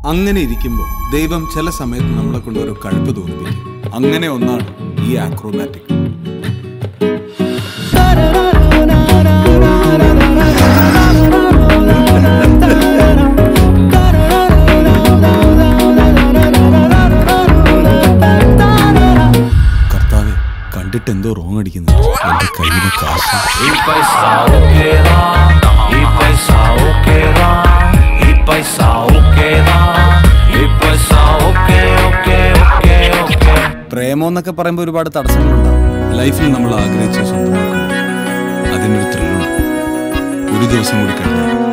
അങ്ങനെ ഇരിക്കുമ്പോൾ ദൈവം ചില സമയത്ത് നമ്മളെ കൊണ്ട് ഒരു കഴിപ്പ് തോന്നിപ്പിക്കും അങ്ങനെ ഒന്നാണ് ഈ ആക്രോബാറ്റിക് കർത്താവെ കണ്ടിട്ട് എന്തോ റോങ് അടിക്കുന്നു എന്റെ കയ്യിലെ കാശ് Y paisao queda, y paisao queda, y paisao queda, y paisao que, okay, okay, okay. പ്രേമം എന്നൊക്കെ പറയുമ്പോൾ ഒരുപാട് തടസ്സങ്ങളുണ്ടാവും ലൈഫിൽ നമ്മൾ ആഗ്രഹിച്ച സ്വന്തമാക്കണം അതിനൊരു ത്രില്ലുണ്ട് ഒരു ദിവസം കൂടി കഴിഞ്ഞാൽ